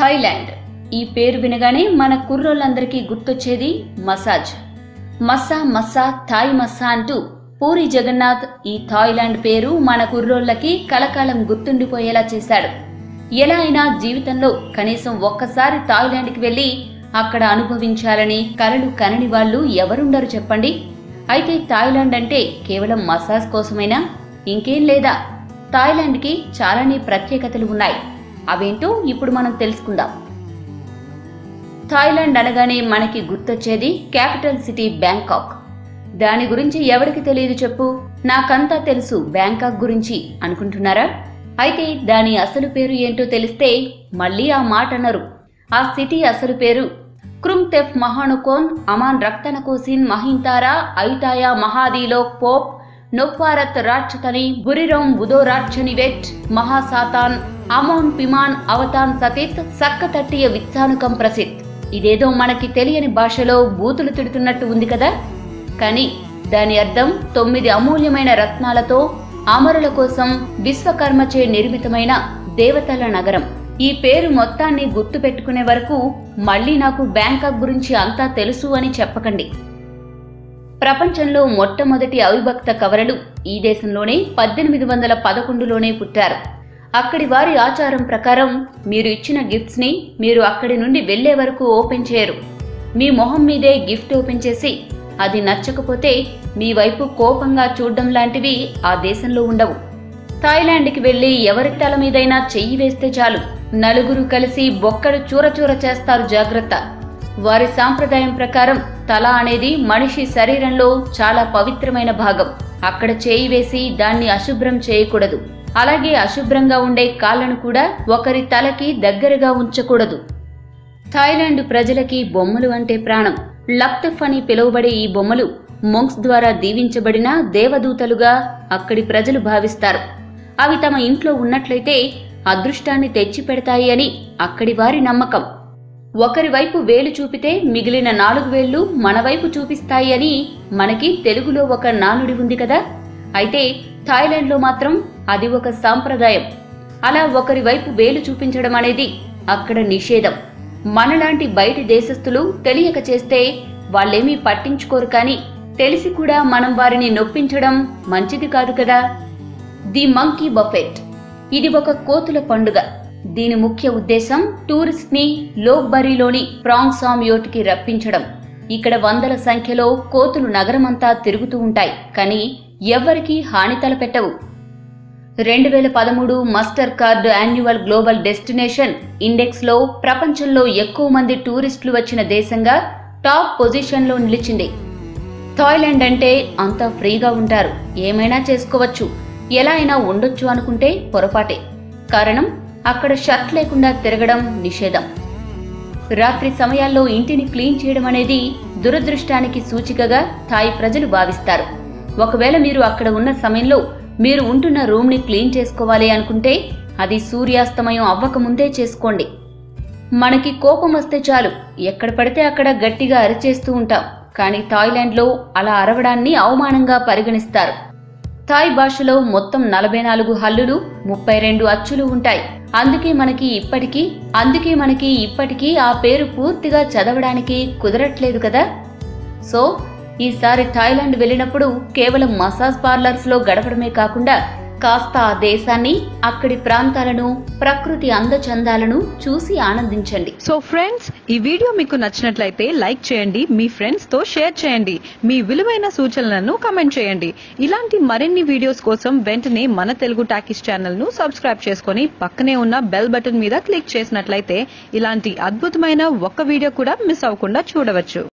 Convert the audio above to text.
Thailand ఈ పేరు వినగానే మన కుర్రోళ్ళందరికీ గుర్తొచ్చేది మసాజ్ మస్సా మస్సా థాయ్ మస్సా అంటూ పూరి జగన్నాథ్ ఈ థాయిలాండ్ పేరు మన కుర్రోళ్ళకి కలకాలం గుర్తుండిపోయేలా చేశాడు ఎలా అయినా జీవితంలో కనీసం ఒక్కసారి థాయిలాండ్కి వెళ్ళి అక్కడ అనుభవించాలని కలలు కనని వాళ్ళు ఎవరుండరు చెప్పండి అయితే థాయిలాండ్ అంటే కేవలం మసాజ్ కోసమైనా ఇంకేం లేదా థాయిలాండ్కి చాలానే ప్రత్యేకతలు ఉన్నాయి అవేంటో ఇప్పుడు మనం తెలుసుకుందాం థాయిలాండ్ అనగానే మనకి గుర్తొచ్చేది క్యాపిటల్ సిటీ బ్యాంకాక్ దాని గురించి ఎవరికి తెలియదు చెప్పు నాకంతా తెలుసు బ్యాంకాక్ గురించి అనుకుంటున్నారా అయితే దాని అసలు పేరు ఏంటో తెలిస్తే మళ్ళీ ఆ మాట అన్నారు ఆ సిటీ అసలు పేరు క్రుమ్తెఫ్ మహానుకోన్ అమాన్ రక్తనకోసిన్ మహింతారా ఐతాయా మహాదీలోక్ పోప్ నొప్పారత్ రాక్షతని బురిరోం బుదోరాక్షనివెట్ మహాసాతాన్ అమోన్ పిమాన్ అవతాన్ సతిత్ సక్కతట్టియ విత్సానుకం ప్రసిత్ ఇదేదో మనకి తెలియని భాషలో బూతులు తిడుతున్నట్టు ఉంది కదా కానీ దాని అర్థం తొమ్మిది అమూల్యమైన రత్నాలతో అమరుల కోసం విశ్వకర్మచే నిర్మితమైన దేవతల నగరం ఈ పేరు మొత్తాన్ని గుర్తు పెట్టుకునే వరకు మళ్ళీ నాకు బ్యాంకాక్ గురించి అంతా తెలుసు అని చెప్పకండి ప్రపంచంలో మొట్టమొదటి అవిభక్త కవరలు ఈ దేశంలోనే పద్దెనిమిది వందల పదకొండులోనే పుట్టారు అక్కడి వారి ఆచారం ప్రకారం మీరు ఇచ్చిన గిఫ్ట్స్ ని మీరు అక్కడి నుండి వెళ్లే వరకు ఓపెన్ చేయరు మీ మొహం మీదే గిఫ్ట్ ఓపెన్ చేసి అది నచ్చకపోతే మీ వైపు కోపంగా చూడడం లాంటివి ఆ దేశంలో ఉండవు థాయిలాండ్కి వెళ్లి ఎవరి తల మీదైనా చెయ్యి వేస్తే చాలు నలుగురు కలిసి బొక్కడు చూరచూర చేస్తారు జాగ్రత్త వారి సాంప్రదాయం ప్రకారం తల అనేది మనిషి శరీరంలో చాలా పవిత్రమైన భాగం అక్కడ చేయి వేసి దాన్ని అశుభ్రం చేయకూడదు అలాగే అశుభ్రంగా ఉండే కాళ్లను కూడా ఒకరి తలకి దగ్గరగా ఉంచకూడదు థాయిలాండ్ ప్రజలకి బొమ్మలు అంటే ప్రాణం లక్తఫ్ అని పిలువబడే ఈ బొమ్మలు మొంక్స్ ద్వారా దీవించబడిన దేవదూతలుగా అక్కడి ప్రజలు భావిస్తారు అవి తమ ఇంట్లో ఉన్నట్లయితే అదృష్టాన్ని తెచ్చి పెడతాయి అని అక్కడి వారి నమ్మకం ఒకరి వైపు వేలు చూపితే మిగిలిన నాలుగు వేళ్లు మన వైపు చూపిస్తాయి అని మనకి తెలుగులో ఒక నానుడి ఉంది కదా అయితే థాయిలాండ్లో మాత్రం అది ఒక సాంప్రదాయం అలా ఒకరి వైపు వేలు చూపించడం అనేది అక్కడ నిషేధం మనలాంటి బయటి దేశస్థులు తెలియక చేస్తే వాళ్ళేమీ పట్టించుకోరు కానీ తెలిసి కూడా మనం వారిని నొప్పించడం మంచిది కాదు కదా ది మంకీ బఫెట్ ఇది ఒక కోతుల పండుగ దీని ముఖ్య ఉద్దేశం టూరిస్ట్ ని లోక్బరీలోని ప్రాంగ్సామ్ యోటికి రప్పించడం ఇక్కడ వందల సంఖ్యలో కోతులు నగరమంతా తిరుగుతూ ఉంటాయి కానీ ఎవ్వరికీ హాని తలపెట్టవు రెండు వేల పదమూడు Mastercard annual global destination ఇండెక్స్లో ప్రపంచంలో ఎక్కువ మంది టూరిస్టులు వచ్చిన దేశంగా టాప్ పొజిషన్లో నిలిచింది థాయిలాండ్ అంటే అంతా ఫ్రీగా ఉంటారు ఏమైనా చేసుకోవచ్చు ఎలా అయినా ఉండొచ్చు అనుకుంటే పొరపాటే కారణం అక్కడ షర్ట్ లేకుండా తిరగడం నిషేధం రాత్రి సమయాల్లో ఇంటిని క్లీన్ చేయడం అనేది దురదృష్టానికి సూచికగా థాయ్ ప్రజలు భావిస్తారు ఒకవేళ మీరు అక్కడ ఉన్న సమయంలో మీరు ఉంటున్న రూమ్ని క్లీన్ చేసుకోవాలి అనుకుంటే అది సూర్యాస్తమయం అవ్వకముందే చేసుకోండి మనకి కోపం వస్తే చాలు ఎక్కడ పడితే అక్కడ గట్టిగా అరిచేస్తూ ఉంటాం కానీ థాయిలాండ్లో అలా అరవడాన్ని అవమానంగా పరిగణిస్తారు థాయ్ భాషలో మొత్తం నలభై నాలుగు హల్లులు ముప్పై రెండు అచ్చులు ఉంటాయి అందుకే మనకి ఇప్పటికీ అందుకే మనకి ఇప్పటికీ ఆ పేరు పూర్తిగా చదవడానికి కుదరట్లేదు కదా సో ఈసారి థాయిలాండ్ వెళ్ళినప్పుడు కేవలం మసాజ్ పార్లర్స్ లో గడపడమే కాకుండా కాస్త ఆ దేశాన్ని అక్కడి ప్రాంతాలను ప్రకృతి అందచందాలను చూసి ఆనందించండి సో ఫ్రెండ్స్ ఈ వీడియో మీకు నచ్చినట్లయితే లైక్ చేయండి మీ ఫ్రెండ్స్ తో షేర్ చేయండి మీ విలువైన సూచనలను కమెంట్ చేయండి ఇలాంటి మరిన్ని వీడియోస్ కోసం వెంటనే మన తెలుగు టాకీస్ ఛానల్ ను సబ్స్క్రైబ్ చేసుకొని పక్కనే ఉన్న బెల్ బటన్ మీద క్లిక్ చేసినట్లయితే ఇలాంటి అద్భుతమైన ఒక్క వీడియో కూడా మిస్ అవ్వకుండా చూడవచ్చు